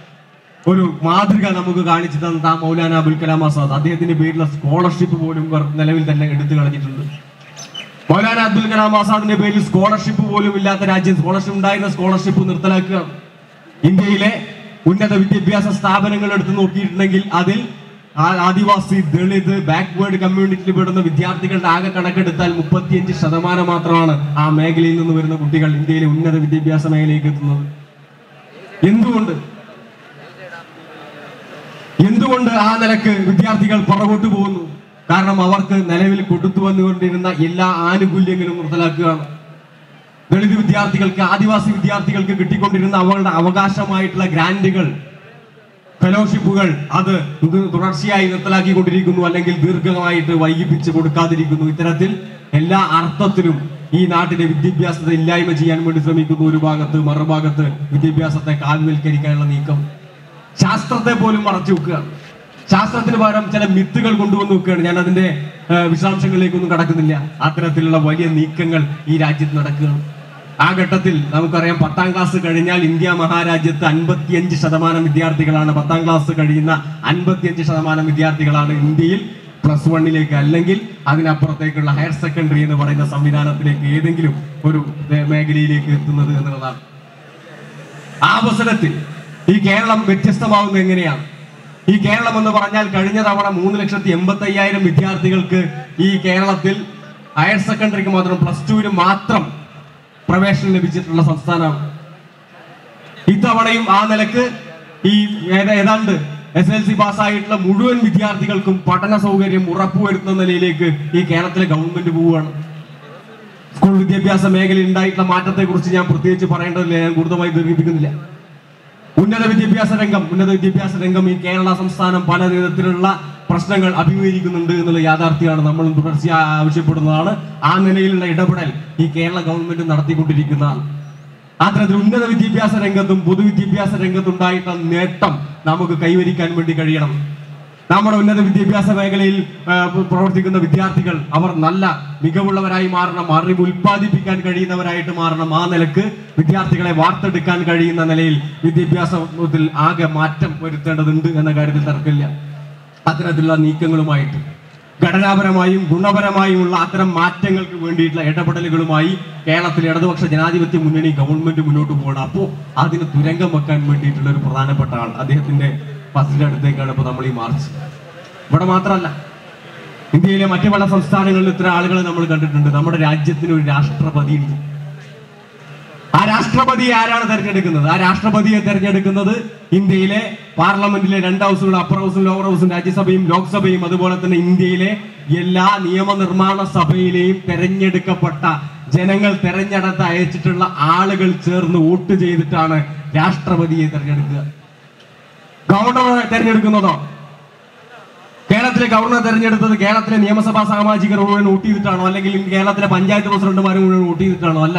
ഒരു മാതൃക നമുക്ക് കാണിച്ചു തന്ന മൗലാന അബുൽ കലാം ആസാദ് അദ്ദേഹത്തിന്റെ പേരിലുള്ള സ്കോളർഷിപ്പ് പോലും ഇവർ നിലവിൽ തന്നെ എടുത്തു കളഞ്ഞിട്ടുണ്ട് മൗലാന അബ്ദുൽ കലാം ആസാദിന്റെ പേരിൽ സ്കോളർഷിപ്പ് പോലും ഇല്ലാത്ത രാജ്യം സ്കോളർഷിപ്പ് ഉണ്ടായിരുന്ന സ്കോളർഷിപ്പ് നിർത്തലാക്കുക ഇന്ത്യയിലെ ഉന്നത വിദ്യാഭ്യാസ സ്ഥാപനങ്ങൾ എടുത്ത് നോക്കിയിട്ടുണ്ടെങ്കിൽ അതിൽ ആ- ആദിവാസി ദളിത് ബാക്ക്വേർഡ് കമ്മ്യൂണിറ്റിയിൽ പെടുന്ന വിദ്യാർത്ഥികളുടെ ആകെ കണക്കെടുത്താൽ മുപ്പത്തിയഞ്ച് ശതമാനം മാത്രമാണ് ആ മേഖലയിൽ നിന്ന് വരുന്ന കുട്ടികൾ ഇന്ത്യയിലെ ഉന്നത വിദ്യാഭ്യാസ മേഖലയിലേക്ക് എത്തുന്നത് എന്തുകൊണ്ട് എന്തുകൊണ്ട് ആ നിലക്ക് വിദ്യാർത്ഥികൾ പുറകോട്ട് പോകുന്നു കാരണം അവർക്ക് നിലവിൽ കൊടുത്തു വന്നുകൊണ്ടിരുന്ന എല്ലാ ആനുകൂല്യങ്ങളും നിർത്തലാക്കുകയാണ് ദളിത് വിദ്യാർത്ഥികൾക്ക് ആദിവാസി വിദ്യാർത്ഥികൾക്ക് കിട്ടിക്കൊണ്ടിരുന്ന അവരുടെ അവകാശമായിട്ടുള്ള ഗ്രാന്റുകൾ ഫെലോഷിപ്പുകൾ അത് ഇത് തുടർച്ചയായി നിർത്തലാക്കിക്കൊണ്ടിരിക്കുന്നു അല്ലെങ്കിൽ ദീർഘമായിട്ട് വൈകിപ്പിച്ച് കൊടുക്കാതിരിക്കുന്നു ഇത്തരത്തിൽ എല്ലാ അർത്ഥത്തിലും ഈ നാട്ടിലെ വിദ്യാഭ്യാസത്തെ ഇല്ലായ്മ ചെയ്യാൻ വേണ്ടി ശ്രമിക്കുന്നു ഒരു ഭാഗത്ത് മറുഭാഗത്ത് വിദ്യാഭ്യാസത്തെ കാൽവൽക്കരിക്കാനുള്ള നീക്കം ശാസ്ത്രത്തെ പോലും മറച്ചു വെക്കുകയാണ് ശാസ്ത്രത്തിന് പകരം ചില മിത്തുകൾ കൊണ്ടുവന്ന് വെക്കുകയാണ് ഞാൻ അതിന്റെ ഏഹ്, വിശദാംശങ്ങളിലേക്കൊന്നും കടക്കുന്നില്ല അത്തരത്തിലുള്ള വലിയ നീക്കങ്ങൾ ഈ രാജ്യത്ത് നടക്കുകയാണ് ആ ഘട്ടത്തിൽ നമുക്കറിയാം പത്താം ക്ലാസ് കഴിഞ്ഞാൽ ഇന്ത്യ മഹാരാജ്യത്ത് അൻപത്തിയഞ്ച് ശതമാനം വിദ്യാർത്ഥികളാണ് പത്താം ക്ലാസ് കഴിയുന്ന അൻപത്തിയഞ്ച് ശതമാനം വിദ്യാർത്ഥികളാണ് ഇന്ത്യയിൽ പ്ലസ് വണ്ണിലേക്ക് അല്ലെങ്കിൽ അതിനപ്പുറത്തേക്കുള്ള ഹയർ സെക്കൻഡറി എന്ന് പറയുന്ന സംവിധാനത്തിലേക്ക് ഏതെങ്കിലും ഒരു മേ- മേഖലയിലേക്ക് എത്തുന്നത് എന്നുള്ളതാണ് ആ അവസരത്തിൽ ഈ കേരളം വ്യത്യസ്തമാവുന്നത് എങ്ങനെയാണ് ഈ കേരളം എന്ന് പറഞ്ഞാൽ കഴിഞ്ഞ തവണ മൂന്ന് ലക്ഷത്തി എൺപത്തി അയ്യായിരം വിദ്യാർത്ഥികൾക്ക് ഈ കേരളത്തിൽ ഹയർ സെക്കൻഡറിക്ക് മാത്രം പ്ലസ് ടുവിന് മാത്രം പ്രവേശനം ലഭിച്ചിട്ടുള്ള സംസ്ഥാനമാണ് ഇത്തവണയും ആ നിലക്ക് ഈ ഏത- ഏതാണ്ട് എസ് എൽ സി പാസ്സായിട്ടുള്ള മുഴുവൻ വിദ്യാർത്ഥികൾക്കും പഠന സൗകര്യം ഉറപ്പുവരുത്തുന്ന നിലയിലേക്ക് ഈ കേരളത്തിലെ ഗവൺമെന്റ് പോവുകയാണ് സ്കൂൾ വിദ്യാഭ്യാസ മേഖലയിൽ ഉണ്ടായിട്ടുള്ള മാറ്റത്തെ കുറിച്ച് ഞാൻ പ്രത്യേകിച്ച് പറയേണ്ടതില്ല ഞാൻ കൂടുതലായി ദീർഘിപ്പിക്കുന്നില്ല ഉന്നത വിദ്യാഭ്യാസ രംഗം ഉന്നത വിദ്യാഭ്യാസ രംഗം ഈ കേരള സംസ്ഥാനം പല വിധത്തിലുള്ള പ്രശ്നങ്ങൾ അഭിമുഖീകരിക്കുന്നുണ്ട് എന്നുള്ള യാഥാർത്ഥ്യമാണ് നമ്മൾ തുടർച്ചയായി ആവശ്യപ്പെടുന്നതാണ് ആ നിലയിലുള്ള ഇടപെടൽ ഈ കേരള ഗവൺമെന്റ് നടത്തിക്കൊണ്ടിരിക്കുന്നതാണ് അത്തരത്തിൽ ഉന്നത വിദ്യാഭ്യാസ രംഗത്തും പൊതുവിദ്യാഭ്യാസ രംഗത്തും ഉണ്ടായിട്ടുള്ള നേട്ടം നമുക്ക് കൈവരിക്കാൻ വേണ്ടി കഴിയണം നമ്മുടെ ഉന്നത വിദ്യാഭ്യാസ മേഖലയിൽ ആ, പ്രവർത്തിക്കുന്ന വിദ്യാർത്ഥികൾ അവർ നല്ല മികവുള്ളവരായി മാറണം അറിവ് ഉൽപ്പാദിപ്പിക്കാൻ കഴിയുന്നവരായിട്ട് മാറണം ആ നിലക്ക് വിദ്യാർത്ഥികളെ വാർത്തെടുക്കാൻ കഴിയുന്ന നിലയിൽ വിദ്യാഭ്യാസത്തിൽ ആകെ മാറ്റം വരുത്തേണ്ടതുണ്ട് എന്ന കാര്യത്തിൽ തർക്കമില്ല അത്തരത്തിലുള്ള നീക്കങ്ങളുമായിട്ട് ഘടനാപരമായും ഗുണപരമായുമുള്ള അത്തരം മാറ്റങ്ങൾക്ക് വേണ്ടിയിട്ടുള്ള ഇടപെടലുകളുമായി കേരളത്തിലെ ഇടതുപക്ഷ ജനാധിപത്യ മുന്നണി ഗവൺമെന്റ് മുന്നോട്ട് പോകണം അപ്പോൾ അതിന് തുരങ്കം വെക്കാൻ വേണ്ടിയിട്ടുള്ള ഒരു പ്രധാനപ്പെട്ട ആൾ അദ്ദേഹത്തിന്റെ ഫസ്റ്റിന്റെ അടുത്തേക്കാണ് ഇപ്പോൾ നമ്മൾ ഈ മാർച്ച് ഇവിടെ മാത്രമല്ല ഇന്ത്യയിലെ മറ്റു പല സംസ്ഥാനങ്ങളിലും ഇത്ര ആളുകളെ നമ്മൾ കണ്ടിട്ടുണ്ട് നമ്മുടെ രാജ്യത്തിന് ഒരു രാഷ്ട്രപതി ഉണ്ട് ആ രാഷ്ട്രപതിയെ ആരാണ് തെരഞ്ഞെടുക്കുന്നത് ആ രാഷ്ട്രപതിയെ തെരഞ്ഞെടുക്കുന്നത് ഇന്ത്യയിലെ പാർലമെന്റിലെ രണ്ട് ഹൗസുകൾ അപ്പർ ഹൗസും ലോവർ ഹൗസും രാജ്യസഭയും ലോക്സഭയും അതുപോലെ തന്നെ ഇന്ത്യയിലെ എല്ലാ നിയമനിർമ്മാണ സഭയിലെയും തെരഞ്ഞെടുക്കപ്പെട്ട ജനങ്ങൾ തെരഞ്ഞെടുത്ത് അയച്ചിട്ടുള്ള ആളുകൾ ചേർന്ന് വോട്ട് ചെയ്തിട്ടാണ് രാഷ്ട്രപതിയെ തെരഞ്ഞെടുക്കുക ഗവർണറെ തെരഞ്ഞെടുക്കുന്നതോ കേരളത്തിലെ ഗവർണർ തെരഞ്ഞെടുത്തത് കേരളത്തിലെ നിയമസഭാ സാമാജികർ മുഴുവൻ വോട്ട് ചെയ്തിട്ടാണോ അല്ലെങ്കിൽ കേരളത്തിലെ പഞ്ചായത്ത് പ്രസിഡന്റുമാർ മുഴുവൻ വോട്ട് ചെയ്തിട്ടാണോ അല്ല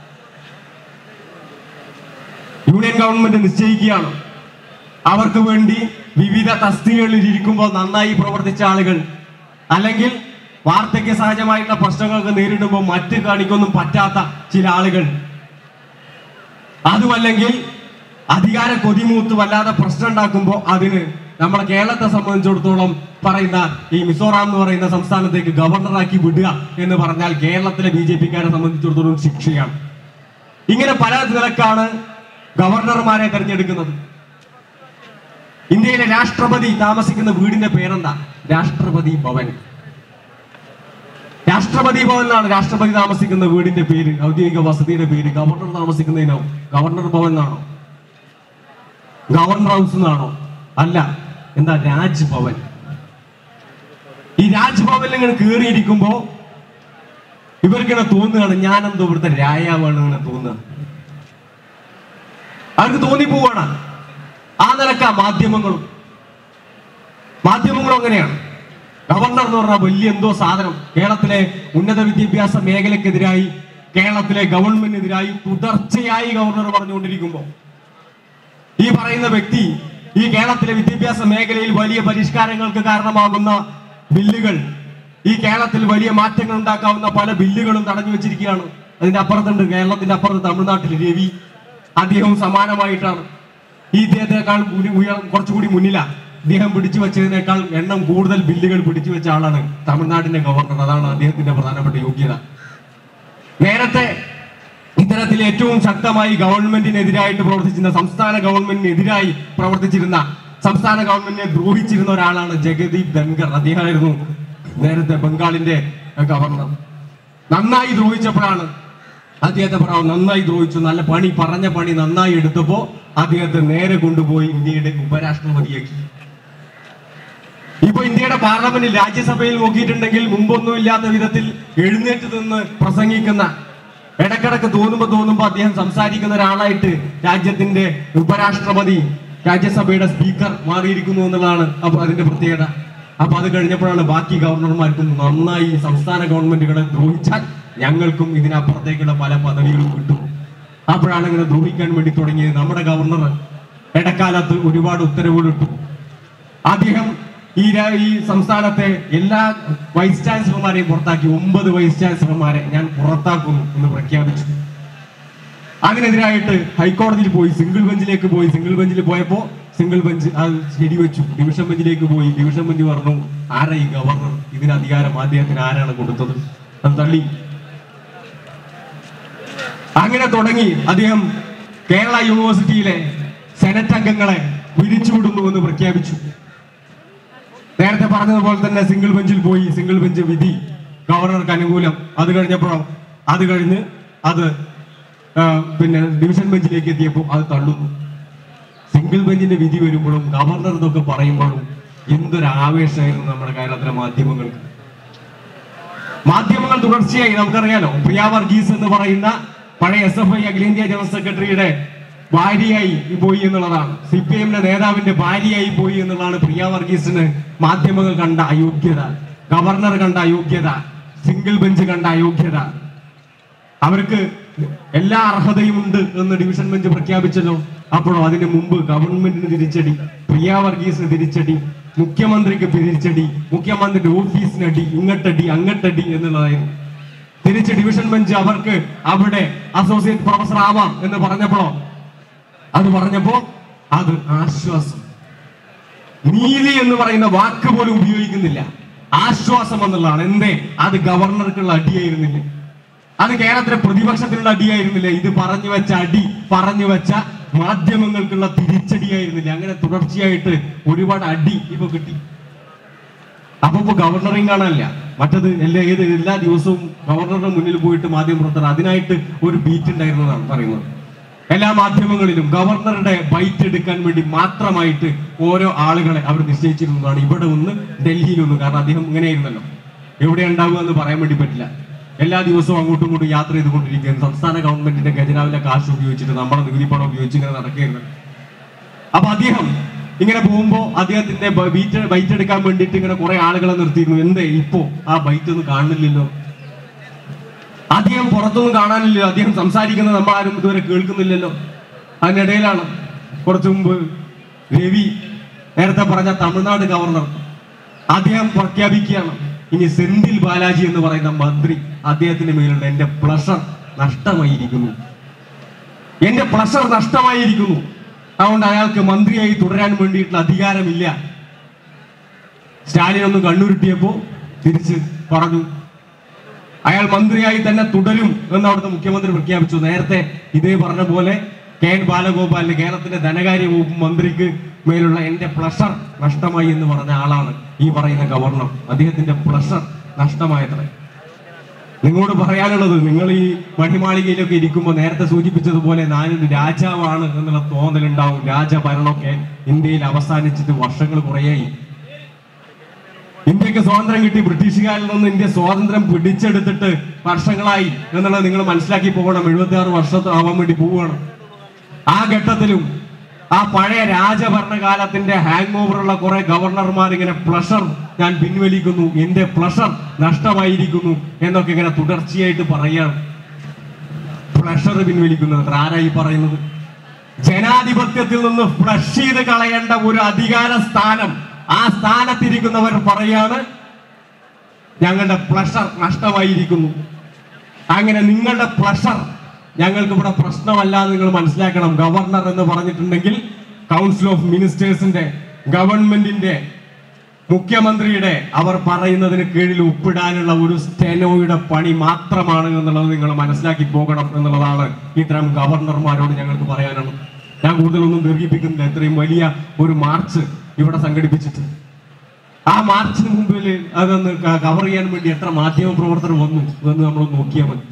യൂണിയൻ ഗവൺമെന്റ് നിശ്ചയിക്കുകയാണ് അവർക്ക് വേണ്ടി വിവിധ തസ്തികകളിൽ ഇരിക്കുമ്പോൾ നന്നായി പ്രവർത്തിച്ച ആളുകൾ അല്ലെങ്കിൽ വാർദ്ധക്യ സഹജമായിട്ടുള്ള പ്രശ്നങ്ങൾക്ക് നേരിടുമ്പോൾ മറ്റ് കാണിക്കൊന്നും പറ്റാത്ത ചില ആളുകൾ അതുമല്ലെങ്കിൽ അധികാര കൊതിമൂത്ത് വല്ലാതെ പ്രശ്നം ഉണ്ടാക്കുമ്പോൾ അതിന് നമ്മുടെ കേരളത്തെ സംബന്ധിച്ചിടത്തോളം പറയുന്ന ഈ മിസോറാം എന്ന് പറയുന്ന സംസ്ഥാനത്തേക്ക് ഗവർണറാക്കി വിടുക എന്ന് പറഞ്ഞാൽ കേരളത്തിലെ ബി ജെ പിക്കാരെ സംബന്ധിച്ചിടത്തോളം ശിക്ഷയാണ് ഇങ്ങനെ പല നിലക്കാണ് ഗവർണർമാരെ തെരഞ്ഞെടുക്കുന്നത് ഇന്ത്യയിലെ രാഷ്ട്രപതി താമസിക്കുന്ന വീടിന്റെ പേരെന്താ രാഷ്ട്രപതി ഭവൻ രാഷ്ട്രപതി ഭവൻ എന്നാണ് രാഷ്ട്രപതി താമസിക്കുന്ന വീടിന്റെ പേര് ഔദ്യോഗിക വസതിയുടെ പേര് ഗവർണർ താമസിക്കുന്നതിനോ ഗവർണർ ഭവൻ എന്നാണോ ഗവർണർ ഹൗസ് എന്നാണോ അല്ല എന്താ രാജ്ഭവൻ ഈ രാജ്ഭവനിൽ ഇങ്ങനെ കയറിയിരിക്കുമ്പോ ഇവർക്കിങ്ങനെ തോന്നുകയാണ് ഞാനെന്തോ ഇവിടുത്തെ രായാവാണ് ഇങ്ങനെ തോന്നുക അവർക്ക് തോന്നിപ്പോവാണ് ആ നിലക്ക മാധ്യമങ്ങളും മാധ്യമങ്ങളും അങ്ങനെയാണ് ഗവർണർ എന്ന് പറഞ്ഞാൽ വലിയ എന്തോ സാധനം കേരളത്തിലെ ഉന്നത വിദ്യാഭ്യാസ മേഖലക്കെതിരായി കേരളത്തിലെ ഗവൺമെന്റിനെതിരായി തുടർച്ചയായി ഗവർണർ പറഞ്ഞുകൊണ്ടിരിക്കുമ്പോൾ ഈ പറയുന്ന വ്യക്തി ഈ കേരളത്തിലെ വിദ്യാഭ്യാസ മേഖലയിൽ വലിയ പരിഷ്കാരങ്ങൾക്ക് കാരണമാകുന്ന ബില്ലുകൾ ഈ കേരളത്തിൽ വലിയ മാറ്റങ്ങൾ ഉണ്ടാക്കാവുന്ന പല ബില്ലുകളും തടഞ്ഞു വെച്ചിരിക്കുകയാണ് അതിന്റെ അപ്പുറത്തുണ്ട് കേരളത്തിന്റെ അപ്പുറത്ത് തമിഴ്നാട്ടിൽ രവി അദ്ദേഹവും സമാനമായിട്ടാണ് ഈ ഇദ്ദേഹത്തെക്കാൾ ഉയ- ഉയർ കുറച്ചുകൂടി മുന്നിലാ ഇദ്ദേഹം പിടിച്ചു വെച്ചതിനേക്കാൾ എണ്ണം കൂടുതൽ ബില്ലുകൾ പിടിച്ചു വെച്ച ആളാണ് തമിഴ്നാടിന്റെ ഗവർണർ അതാണ് അദ്ദേഹത്തിന്റെ പ്രധാനപ്പെട്ട യോഗ്യത നേരത്തെ ഇത്തരത്തിൽ ഏറ്റവും ശക്തമായി ഗവൺമെന്റിനെതിരായിട്ട് പ്രവർത്തിച്ചിരുന്ന സംസ്ഥാന ഗവൺമെന്റിനെതിരായി പ്രവർത്തിച്ചിരുന്ന സംസ്ഥാന ഗവൺമെന്റിനെ ദ്രോഹിച്ചിരുന്ന ഒരാളാണ് ജഗദീപ് ധൻഖർ അദ്ദേഹമായിരുന്നു നേരത്തെ ബംഗാളിന്റെ ഗവർണർ നന്നായി ദ്രോഹിച്ചപ്പോഴാണ് അദ്ദേഹത്തെ പറയാം നന്നായി ദ്രോഹിച്ചു നല്ല പണി പറഞ്ഞ പണി നന്നായി എടുത്തപ്പോ അദ്ദേഹത്തെ നേരെ കൊണ്ടുപോയി ഇന്ത്യയുടെ ഉപരാഷ്ട്രപതിയാക്കി ഇപ്പൊ ഇന്ത്യയുടെ പാർലമെന്റിൽ രാജ്യസഭയിൽ നോക്കിയിട്ടുണ്ടെങ്കിൽ മുമ്പൊന്നും ഇല്ലാത്ത വിധത്തിൽ എഴുന്നേറ്റ് നിന്ന് പ്രസംഗിക്കുന്ന ഇടക്കിടക്ക് തോന്നുമ്പോ തോന്നുമ്പോ അദ്ദേഹം സംസാരിക്കുന്ന ഒരാളായിട്ട് രാജ്യത്തിന്റെ ഉപരാഷ്ട്രപതി രാജ്യസഭയുടെ സ്പീക്കർ മാറിയിരിക്കുന്നു എന്നുള്ളതാണ് അപ്പൊ അതിന്റെ പ്രത്യേകത അപ്പൊ അത് കഴിഞ്ഞപ്പോഴാണ് ബാക്കി ഗവർണർമാർക്കും നന്നായി സംസ്ഥാന ഗവൺമെന്റുകളെ ദ്രോഹിച്ചാൽ ഞങ്ങൾക്കും ഇതിനപ്പുറത്തേക്കുള്ള പല പദവികളും കിട്ടും അപ്പോഴാണ് ഇങ്ങനെ ദ്രോഹിക്കാൻ വേണ്ടി തുടങ്ങിയത് നമ്മുടെ ഗവർണർ ഇടക്കാലത്ത് ഒരുപാട് ഉത്തരവുകൾ ഇട്ടു അദ്ദേഹം ഈ രാ- ഈ സംസ്ഥാനത്തെ എല്ലാ വൈസ് ചാൻസലർമാരെയും പുറത്താക്കി ഒമ്പത് വൈസ് ചാൻസലർമാരെ ഞാൻ പുറത്താക്കുന്നു എന്ന് പ്രഖ്യാപിച്ചു അതിനെതിരായിട്ട് ഹൈക്കോടതിയിൽ പോയി സിംഗിൾ ബെഞ്ചിലേക്ക് പോയി സിംഗിൾ ബെഞ്ചിൽ പോയപ്പോ സിംഗിൾ ബെഞ്ച് അത് ശരിവെച്ചു ഡിവിഷൻ ബെഞ്ചിലേക്ക് പോയി ഡിവിഷൻ ബെഞ്ച് പറഞ്ഞു ആരാ ഈ ഗവർണർ ഇതിന് അധികാരം അദ്ദേഹത്തിന് ആരാണ് കൊടുത്തത് അത് തള്ളി അങ്ങനെ തുടങ്ങി അദ്ദേഹം കേരള യൂണിവേഴ്സിറ്റിയിലെ സെനറ്റ് അംഗങ്ങളെ പിരിച്ചുവിടുന്നു എന്ന് പ്രഖ്യാപിച്ചു നേരത്തെ പറഞ്ഞതുപോലെ തന്നെ സിംഗിൾ ബെഞ്ചിൽ പോയി സിംഗിൾ ബെഞ്ച് വിധി ഗവർണർക്ക് അനുകൂലം അത് കഴിഞ്ഞപ്പോഴോ അത് കഴിഞ്ഞ് അത് ആ, പിന്നെ ഡിവിഷൻ ബെഞ്ചിലേക്ക് എത്തിയപ്പോൾ അത് തള്ളുന്നു സിംഗിൾ ബെഞ്ചിന്റെ വിധി വരുമ്പോഴും ഗവർണർ ഇതൊക്കെ പറയുമ്പോഴും എന്തൊരു ആവേശമായിരുന്നു നമ്മുടെ കേരളത്തിലെ മാധ്യമങ്ങൾക്ക് മാധ്യമങ്ങൾ തുടർച്ചയായി നമുക്കറിയാലോ പ്രിയ വർഗീസ് എന്ന് പറയുന്ന പഴയ എസ് എഫ് ഐ അഖിലേന്ത്യാ ജനറൽ സെക്രട്ടറിയുടെ ഭാര്യയായി പോയി എന്നുള്ളതാണ് സി പി എമ്മിന്റെ നേതാവിന്റെ ഭാര്യയായി പോയി എന്നുള്ളതാണ് പ്രിയ വർഗീസിന് മാധ്യമങ്ങൾ കണ്ട അയോഗ്യത ഗവർണർ കണ്ട അയോഗ്യത സിംഗിൾ ബെഞ്ച് കണ്ട അയോഗ്യത അവർക്ക് എല്ലാ അർഹതയും ഉണ്ട് എന്ന് ഡിവിഷൻ ബെഞ്ച് പ്രഖ്യാപിച്ചല്ലോ അപ്പോഴോ അതിന് മുമ്പ് ഗവൺമെന്റിന് തിരിച്ചടി പ്രിയ വർഗീസിന് തിരിച്ചടി മുഖ്യമന്ത്രിക്ക് തിരിച്ചടി മുഖ്യമന്ത്രിയുടെ ഓഫീസിനടി ഇങ്ങട്ടടി അങ്ങട്ടടി എന്നുള്ളതായിരുന്നു തിരിച്ച് ഡിവിഷൻ ബെഞ്ച് അവർക്ക് അവിടെ അസോസിയേറ്റ് പ്രൊഫസർ ആവാം എന്ന് പറഞ്ഞപ്പോഴോ അത് പറഞ്ഞപ്പോ അത് ആശ്വാസം നീതി എന്ന് പറയുന്ന വാക്ക് പോലും ഉപയോഗിക്കുന്നില്ല ആശ്വാസം എന്നുള്ളതാണ് എന്തേ അത് ഗവർണർക്കുള്ള അടിയായിരുന്നില്ലേ അത് കേരളത്തിലെ പ്രതിപക്ഷത്തിനുള്ള അടിയായിരുന്നില്ല ഇത് പറഞ്ഞു വെച്ച അടി പറഞ്ഞു വെച്ച മാധ്യമങ്ങൾക്കുള്ള തിരിച്ചടിയായിരുന്നില്ല അങ്ങനെ തുടർച്ചയായിട്ട് ഒരുപാട് അടി ഇപ്പൊ കിട്ടി അപ്പൊ ഇപ്പൊ ഗവർണറിങ് കാണാനില്ല മറ്റത് എല്ലാ ഏത് എല്ലാ ദിവസവും ഗവർണറുടെ മുന്നിൽ പോയിട്ട് മാധ്യമ പ്രവർത്തകർ അതിനായിട്ട് ഒരു ബീറ്റ് ഉണ്ടായിരുന്നതാണ് പറയുന്നത് എല്ലാ മാധ്യമങ്ങളിലും ഗവർണറുടെ ബൈറ്റ് എടുക്കാൻ വേണ്ടി മാത്രമായിട്ട് ഓരോ ആളുകളെ അവർ നിശ്ചയിച്ചിരുന്നതാണ് ഇവിടെ ഒന്ന് ഡൽഹിയിൽ ഒന്ന് കാരണം അദ്ദേഹം ഇങ്ങനെയായിരുന്നല്ലോ എവിടെ ഉണ്ടാവുക എന്ന് പറയാൻ വേണ്ടി പറ്റില്ല എല്ലാ ദിവസവും അങ്ങോട്ടും ഇങ്ങോട്ടും യാത്ര ചെയ്തുകൊണ്ടിരിക്കുകയാണ് സംസ്ഥാന ഗവൺമെന്റിന്റെ ഖജനാവിലെ കാശ് ഉപയോഗിച്ചിട്ട് നമ്മുടെ നികുതി പണം ഉപയോഗിച്ച് ഇങ്ങനെ നടക്കുകയായിരുന്നു അപ്പൊ അദ്ദേഹം ഇങ്ങനെ പോകുമ്പോ അദ്ദേഹത്തിന്റെ ബ- ബീറ്റ് ബൈറ്റ് എടുക്കാൻ വേണ്ടിയിട്ട് ഇങ്ങനെ കുറെ ആളുകളെ നിർത്തിയിരുന്നു എന്തേ ഇപ്പോ ആ ബൈറ്റ് ഒന്നും കാണുന്നില്ലല്ലോ അദ്ദേഹം പുറത്തൊന്നും കാണാനില്ലല്ലോ അദ്ദേഹം സംസാരിക്കുന്നത് നമ്മൾ ആരും ഇതുവരെ കേൾക്കുന്നില്ലല്ലോ അതിനിടയിലാണ് കുറച്ചു മുമ്പ് രവി നേരത്തെ പറഞ്ഞ തമിഴ്നാട് ഗവർണർ അദ്ദേഹം പ്രഖ്യാപിക്കുകയാണ് ഇനി സെന്തിൽ ബാലാജി എന്ന് പറയുന്ന മന്ത്രി അദ്ദേഹത്തിന്റെ മേലുള്ള എന്റെ പ്ലഷർ നഷ്ടമായിരിക്കുന്നു എന്റെ പ്ലഷർ നഷ്ടമായിരിക്കുന്നു അതുകൊണ്ട് അയാൾക്ക് മന്ത്രിയായി തുടരാൻ വേണ്ടിയിട്ടുള്ള അധികാരമില്ല സ്റ്റാലിൻ ഒന്ന് കണ്ണുരുട്ടിയപ്പോ തിരിച്ച് പറഞ്ഞു അയാൾ മന്ത്രിയായി തന്നെ തുടരും എന്ന് അവിടുത്തെ മുഖ്യമന്ത്രി പ്രഖ്യാപിച്ചു നേരത്തെ ഇതേ പറഞ്ഞ പോലെ കെ എൻ ബാലഗോപാലിന് കേരളത്തിന്റെ ധനകാര്യ വകുപ്പ് മന്ത്രിക്ക് മേലുള്ള എന്റെ പ്ലഷർ നഷ്ടമായി എന്ന് പറഞ്ഞ ആളാണ് ഈ പറയുന്ന ഗവർണർ അദ്ദേഹത്തിന്റെ പ്ലഷർ നഷ്ടമായത്രേ നിങ്ങളോട് പറയാനുള്ളത് നിങ്ങൾ ഈ മണിമാളികയിലൊക്കെ ഇരിക്കുമ്പോൾ നേരത്തെ സൂചിപ്പിച്ചതുപോലെ ഞാനൊരു രാജാവാണ് എന്നുള്ള തോന്നലുണ്ടാവും രാജഭരണമൊക്കെ ഇന്ത്യയിൽ അവസാനിച്ചിട്ട് വർഷങ്ങൾ കുറേയായി ഇന്ത്യക്ക് സ്വാതന്ത്ര്യം കിട്ടി ബ്രിട്ടീഷുകാരിൽ നിന്ന് ഇന്ത്യ സ്വാതന്ത്ര്യം പിടിച്ചെടുത്തിട്ട് വർഷങ്ങളായി എന്നുള്ളത് നിങ്ങൾ മനസ്സിലാക്കി പോകണം എഴുപത്തി ആറ് വർഷത്തെ ആവാൻ വേണ്ടി പോവുകയാണ് ആ ഘട്ടത്തിലും ആ പഴയ രാജഭരണകാലത്തിന്റെ ഹാങ് ഓവറുള്ള കുറെ ഗവർണർമാർ ഇങ്ങനെ പ്ലഷർ ഞാൻ പിൻവലിക്കുന്നു എന്റെ പ്ലഷർ നഷ്ടമായിരിക്കുന്നു എന്നൊക്കെ ഇങ്ങനെ തുടർച്ചയായിട്ട് പറയാണ് പ്ലഷർ പിൻവലിക്കുന്നത് അത്ര ആരായി പറയുന്നത് ജനാധിപത്യത്തിൽ നിന്ന് ഫ്ലഷ് ചെയ്ത് കളയേണ്ട ഒരു അധികാര സ്ഥാനം ആ സ്ഥാനത്തിരിക്കുന്നവർ പറയാണ് ഞങ്ങളുടെ പ്ലഷർ നഷ്ടമായിരിക്കുന്നു അങ്ങനെ നിങ്ങളുടെ പ്ലഷർ ഞങ്ങൾക്ക് ഇവിടെ പ്രശ്നമല്ല എന്ന് നിങ്ങൾ മനസ്സിലാക്കണം ഗവർണർ എന്ന് പറഞ്ഞിട്ടുണ്ടെങ്കിൽ കൗൺസിൽ ഓഫ് മിനിസ്റ്റേഴ്സിന്റെ ഗവൺമെന്റിന്റെ മുഖ്യമന്ത്രിയുടെ അവർ പറയുന്നതിന് കീഴിൽ ഒപ്പിടാനുള്ള ഒരു സ്റ്റെനോയുടെ പണി മാത്രമാണ് എന്നുള്ളത് നിങ്ങൾ മനസ്സിലാക്കി പോകണം എന്നുള്ളതാണ് ഇത്തരം ഗവർണർമാരോട് ഞങ്ങൾക്ക് പറയാനുള്ളത് ഞാൻ കൂടുതലൊന്നും ദീർഘിപ്പിക്കുന്നില്ല ഇത്രയും വലിയ ഒരു മാർച്ച് ഇവിടെ സംഘടിപ്പിച്ചിട്ട് ആ മാർച്ചിന് മുമ്പിൽ അതൊന്ന് കവർ ചെയ്യാൻ വേണ്ടി എത്ര മാധ്യമ പ്രവർത്തകർ വന്നു എന്ന് നമ്മൾ നോക്കിയാൽ മതി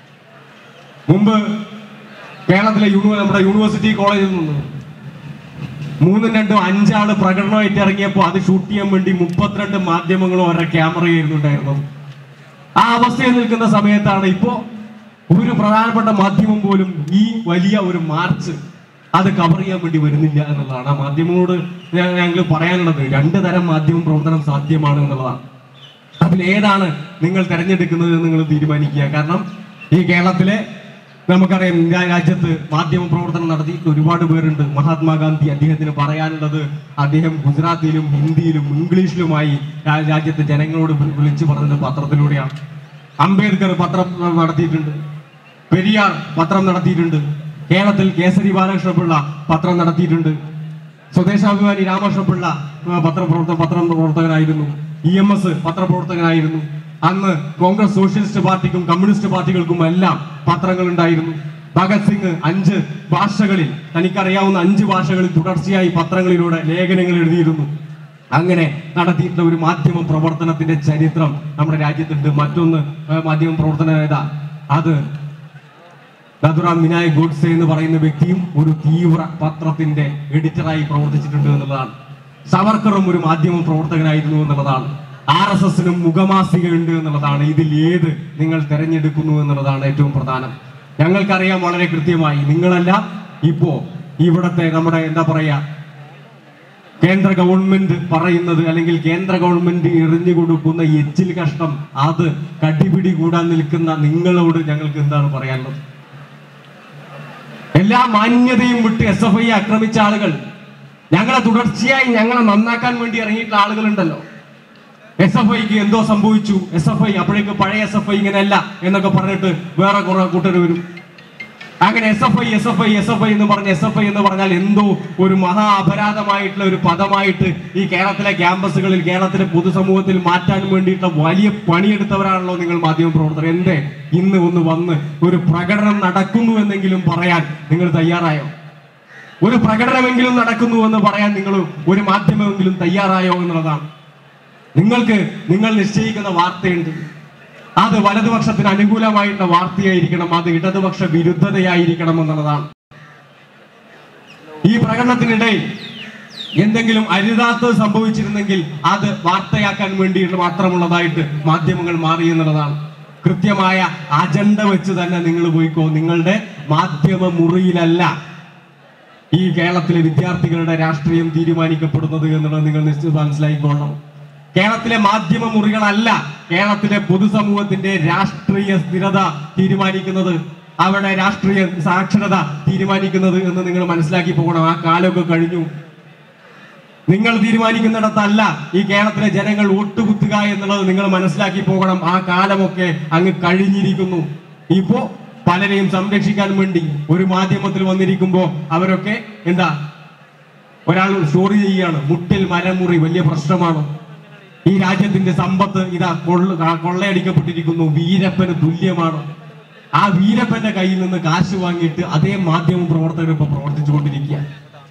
മുമ്പ് കേരളത്തിലെ യൂണി നമ്മുടെ യൂണിവേഴ്സിറ്റി കോളേജിൽ നിന്ന് മൂന്നും രണ്ടും അഞ്ചാള് പ്രകടനമായിട്ട് ഇറങ്ങിയപ്പോൾ അത് ഷൂട്ട് ചെയ്യാൻ വേണ്ടി മുപ്പത്തിരണ്ട് മാധ്യമങ്ങളും അവരുടെ ക്യാമറയായിരുന്നു ഉണ്ടായിരുന്നത് ആ അവസ്ഥയിൽ നിൽക്കുന്ന സമയത്താണ് ഇപ്പോ ഒരു പ്രധാനപ്പെട്ട മാധ്യമം പോലും ഈ വലിയ ഒരു മാർച്ച് അത് കവർ ചെയ്യാൻ വേണ്ടി വരുന്നില്ല എന്നുള്ളതാണ് ആ മാധ്യമങ്ങളോട് ഞ- ഞങ്ങൾ പറയാനുള്ളത് രണ്ട് തരം മാധ്യമ പ്രവർത്തനം സാധ്യമാണ് എന്നുള്ളതാണ് അതിൽ ഏതാണ് നിങ്ങൾ തെരഞ്ഞെടുക്കുന്നത് എന്ന് നിങ്ങൾ തീരുമാനിക്കുക കാരണം ഈ കേരളത്തിലെ നമുക്കറിയാം ഇന്ത്യ രാജ്യത്ത് മാധ്യമ പ്രവർത്തനം നടത്തി ഒരുപാട് പേരുണ്ട് മഹാത്മാഗാന്ധി അദ്ദേഹത്തിന് പറയാനുള്ളത് അദ്ദേഹം ഗുജറാത്തിലും ഹിന്ദിയിലും ഇംഗ്ലീഷിലുമായി രാ- രാജ്യത്തെ ജനങ്ങളോട് വി- വിളിച്ചു പറഞ്ഞത് പത്രത്തിലൂടെയാണ് അംബേദ്കർ പത്രം നടത്തിയിട്ടുണ്ട് പെരിയാർ പത്രം നടത്തിയിട്ടുണ്ട് കേരളത്തിൽ കേസരി ബാലകൃഷ്ണപിള്ള പത്രം നടത്തിയിട്ടുണ്ട് സ്വദേശാഭിമാനി രാമകൃഷ്ണപിള്ള ആ, പത്രപ്രവർത്തക പത്രം പ്രവർത്തകനായിരുന്നു ഇ എം എസ് പത്രപ്രവർത്തകനായിരുന്നു അന്ന് കോൺഗ്രസ് സോഷ്യലിസ്റ്റ് പാർട്ടിക്കും കമ്മ്യൂണിസ്റ്റ് പാർട്ടികൾക്കും എല്ലാം പത്രങ്ങൾ ഉണ്ടായിരുന്നു ഭഗത് സിംഗ് അഞ്ച് ഭാഷകളിൽ തനിക്കറിയാവുന്ന അഞ്ച് ഭാഷകളിൽ തുടർച്ചയായി പത്രങ്ങളിലൂടെ ലേഖനങ്ങൾ എഴുതിയിരുന്നു അങ്ങനെ നടത്തിയിട്ടുള്ള ഒരു മാധ്യമ പ്രവർത്തനത്തിന്റെ ചരിത്രം നമ്മുടെ രാജ്യത്തുണ്ട് മറ്റൊന്ന് ആ, മാധ്യമ പ്രവർത്തനം ഏതാ അത് നഥുറാം വിനായക് ഗോഡ്സെ എന്ന് പറയുന്ന വ്യക്തിയും ഒരു തീവ്ര പത്രത്തിന്റെ എഡിറ്ററായി പ്രവർത്തിച്ചിട്ടുണ്ട് എന്നുള്ളതാണ് സവർക്കറും ഒരു മാധ്യമ പ്രവർത്തകനായിരുന്നു എന്നുള്ളതാണ് ആർ എസ് എസിനും മുഖമാസികയുണ്ട് എന്നുള്ളതാണ് ഇതിൽ ഏത് നിങ്ങൾ തെരഞ്ഞെടുക്കുന്നു എന്നുള്ളതാണ് ഏറ്റവും പ്രധാനം ഞങ്ങൾക്കറിയാം വളരെ കൃത്യമായി നിങ്ങളെല്ലാം ഇപ്പോ ഇവിടത്തെ നമ്മുടെ എന്താ പറയാ കേന്ദ്ര ഗവൺമെന്റ് പറയുന്നത് അല്ലെങ്കിൽ കേന്ദ്ര ഗവൺമെന്റ് എറിഞ്ഞു കൊടുക്കുന്ന എച്ചിൽ കഷ്ണം അത് കടിപിടി കൂടാൻ നിൽക്കുന്ന നിങ്ങളോട് ഞങ്ങൾക്ക് എന്താണ് പറയാനുള്ളത് എല്ലാ മാന്യതയും വിട്ട് എസ് എഫ് ഐ ആക്രമിച്ച ആളുകൾ ഞങ്ങളെ തുടർച്ചയായി ഞങ്ങളെ നന്നാക്കാൻ വേണ്ടി ഇറങ്ങിയിട്ടുള്ള ആളുകളുണ്ടല്ലോ എസ് എഫ് ഐക്ക് എന്തോ സംഭവിച്ചു എസ് എഫ് ഐ അപ്പോഴേക്ക് പഴയ എസ് എഫ് ഐ ഇങ്ങനെയല്ല എന്നൊക്കെ പറഞ്ഞിട്ട് വേറെ കുറെ കൂട്ടർ വരും അങ്ങനെ S F I S F I S F I എന്ന് പറഞ്ഞ എസ് എഫ് ഐ എന്ന് പറഞ്ഞാൽ എന്തോ ഒരു മഹാ അപരാധമായിട്ടുള്ള ഒരു പദമായിട്ട് ഈ കേരളത്തിലെ ക്യാമ്പസുകളിൽ കേരളത്തിലെ പൊതുസമൂഹത്തിൽ മാറ്റാൻ വേണ്ടിയിട്ടുള്ള വലിയ പണിയെടുത്തവരാണല്ലോ നിങ്ങൾ മാധ്യമ പ്രവർത്തകർ എന്തേ ഇന്ന് ഒന്ന് വന്ന് ഒരു പ്രകടനം നടക്കുന്നു എന്നെങ്കിലും പറയാൻ നിങ്ങൾ തയ്യാറായോ ഒരു പ്രകടനമെങ്കിലും നടക്കുന്നു എന്ന് പറയാൻ നിങ്ങൾ ഒരു മാധ്യമമെങ്കിലും തയ്യാറായോ എന്നുള്ളതാണ് നിങ്ങൾക്ക് നിങ്ങൾ നിശ്ചയിക്കുന്ന വാർത്തയുണ്ട് അത് വലതുപക്ഷത്തിന് അനുകൂലമായിട്ടുള്ള വാർത്തയായിരിക്കണം അത് ഇടതുപക്ഷ വിരുദ്ധതയായിരിക്കണം എന്നുള്ളതാണ് ഈ പ്രകടനത്തിനിടയിൽ എന്തെങ്കിലും അരുതാത്തത് സംഭവിച്ചിരുന്നെങ്കിൽ അത് വാർത്തയാക്കാൻ വേണ്ടിയിട്ട് മാത്രമുള്ളതായിട്ട് മാധ്യമങ്ങൾ മാറി എന്നുള്ളതാണ് കൃത്യമായ അജണ്ട വെച്ച് തന്നെ നിങ്ങൾ പോയിക്കോ നിങ്ങളുടെ മാധ്യമ മുറിയിലല്ല ഈ കേരളത്തിലെ വിദ്യാർത്ഥികളുടെ രാഷ്ട്രീയം തീരുമാനിക്കപ്പെടുന്നത് എന്നുള്ളത് നിങ്ങൾ നിശ്ചിത മനസ്സിലാക്കിക്കൊള്ളണം കേരളത്തിലെ മാധ്യമ മുറികളല്ല കേരളത്തിലെ പൊതുസമൂഹത്തിന്റെ രാഷ്ട്രീയ സ്ഥിരത തീരുമാനിക്കുന്നത് അവിടെ രാഷ്ട്രീയ സാക്ഷരത തീരുമാനിക്കുന്നത് എന്ന് നിങ്ങൾ മനസ്സിലാക്കി പോകണം ആ കാലമൊക്കെ കഴിഞ്ഞു നിങ്ങൾ തീരുമാനിക്കുന്നിടത്തല്ല ഈ കേരളത്തിലെ ജനങ്ങൾ ഒട്ടുകുത്തുക എന്നുള്ളത് നിങ്ങൾ മനസ്സിലാക്കി പോകണം ആ കാലമൊക്കെ അങ്ങ് കഴിഞ്ഞിരിക്കുന്നു ഇപ്പോ പലരെയും സംരക്ഷിക്കാൻ വേണ്ടി ഒരു മാധ്യമത്തിൽ വന്നിരിക്കുമ്പോ അവരൊക്കെ എന്താ ഒരാൾ സ്റ്റോറി ചെയ്യുകയാണ് മുട്ടിൽ മരമുറി വലിയ പ്രശ്നമാണ് ഈ രാജ്യത്തിന്റെ സമ്പത്ത് ഇതാ കൊള്ള ആ കൊള്ളയടിക്കപ്പെട്ടിരിക്കുന്നു വീരപ്പന് തുല്യമാണ് ആ വീരപ്പന്റെ കയ്യിൽ നിന്ന് കാശ് വാങ്ങിയിട്ട് അതേ മാധ്യമ പ്രവർത്തകർ ഇപ്പൊ പ്രവർത്തിച്ചുകൊണ്ടിരിക്കുക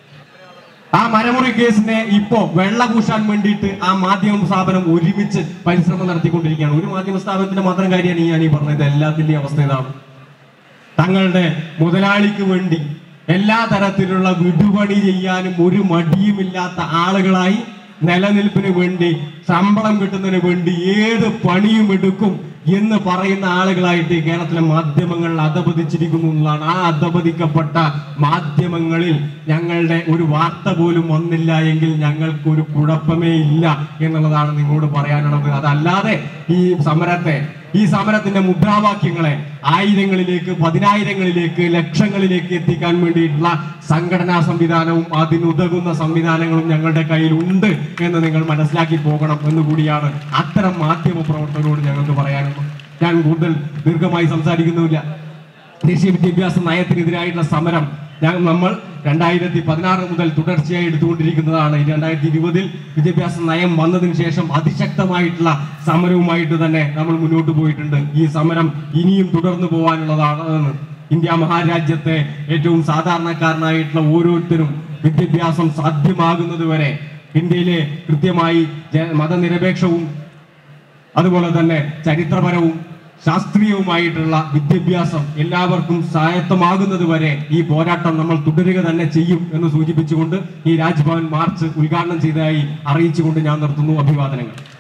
ആ മരമുറി കേസിനെ ഇപ്പോ വെള്ള പൂശാൻ വേണ്ടിയിട്ട് ആ മാധ്യമ സ്ഥാപനം ഒരുമിച്ച് പരിശ്രമം നടത്തിക്കൊണ്ടിരിക്കുകയാണ് ഒരു മാധ്യമ സ്ഥാപനത്തിന്റെ മാത്രം കാര്യമാണ് ഈ ഞാൻ ഈ പറഞ്ഞത് എല്ലാത്തിന്റെയും അവസ്ഥ ഇതാണ് തങ്ങളുടെ മുതലാളിക്ക് വേണ്ടി എല്ലാ തരത്തിലുള്ള വിടുപണി ചെയ്യാനും ഒരു മടിയുമില്ലാത്ത ആളുകളായി നിലനിൽപ്പിന് വേണ്ടി ശമ്പളം കിട്ടുന്നതിന് വേണ്ടി ഏത് പണിയും എടുക്കും എന്ന് പറയുന്ന ആളുകളായിട്ട് ഈ കേരളത്തിലെ മാധ്യമങ്ങൾ അധപതിച്ചിരിക്കുന്നു എന്നുള്ളതാണ് ആ അധപതിക്കപ്പെട്ട മാധ്യമങ്ങളിൽ ഞങ്ങളുടെ ഒരു വാർത്ത പോലും വന്നില്ല എങ്കിൽ ഞങ്ങൾക്ക് ഒരു കുഴപ്പമേ ഇല്ല എന്നുള്ളതാണ് നിങ്ങളോട് പറയാനുള്ളത് അതല്ലാതെ ഈ സമരത്തെ ഈ സമരത്തിന്റെ മുദ്രാവാക്യങ്ങളെ ആയിരങ്ങളിലേക്ക് പതിനായിരങ്ങളിലേക്ക് ലക്ഷങ്ങളിലേക്ക് എത്തിക്കാൻ വേണ്ടിയിട്ടുള്ള സംഘടനാ സംവിധാനവും അതിനുതകുന്ന സംവിധാനങ്ങളും ഞങ്ങളുടെ കയ്യിൽ ഉണ്ട് എന്ന് നിങ്ങൾ മനസ്സിലാക്കി പോകണം എന്ന് കൂടിയാണ് അത്തരം മാധ്യമ പ്രവർത്തകരോട് ഞങ്ങൾക്ക് പറയാനുള്ളത് ഞാൻ കൂടുതൽ ദീർഘമായി സംസാരിക്കുന്നുമില്ല ദേശീയ വിദ്യാഭ്യാസ നയത്തിനെതിരായിട്ടുള്ള സമരം ഞങ്ങൾ നമ്മൾ രണ്ടായിരത്തി പതിനാറ് മുതൽ തുടർച്ചയായി എടുത്തുകൊണ്ടിരിക്കുന്നതാണ് ഈ രണ്ടായിരത്തി ഇരുപതിൽ വിദ്യാഭ്യാസ നയം വന്നതിന് ശേഷം അതിശക്തമായിട്ടുള്ള സമരവുമായിട്ട് തന്നെ നമ്മൾ മുന്നോട്ട് പോയിട്ടുണ്ട് ഈ സമരം ഇനിയും തുടർന്നു പോകാനുള്ളതാണ് എന്ന് ഇന്ത്യ മഹാരാജ്യത്തെ ഏറ്റവും സാധാരണക്കാരനായിട്ടുള്ള ഓരോരുത്തരും വിദ്യാഭ്യാസം സാധ്യമാകുന്നത് വരെ ഇന്ത്യയിലെ കൃത്യമായി ജ- മതനിരപേക്ഷവും അതുപോലെ തന്നെ ചരിത്രപരവും ശാസ്ത്രീയവുമായിട്ടുള്ള വിദ്യാഭ്യാസം എല്ലാവർക്കും സ്വായത്തമാകുന്നത് വരെ ഈ പോരാട്ടം നമ്മൾ തുടരുക തന്നെ ചെയ്യും എന്ന് സൂചിപ്പിച്ചുകൊണ്ട് ഈ രാജ്ഭവൻ മാർച്ച് ഉദ്ഘാടനം ചെയ്തതായി അറിയിച്ചുകൊണ്ട് ഞാൻ നിർത്തുന്നു അഭിവാദനങ്ങൾ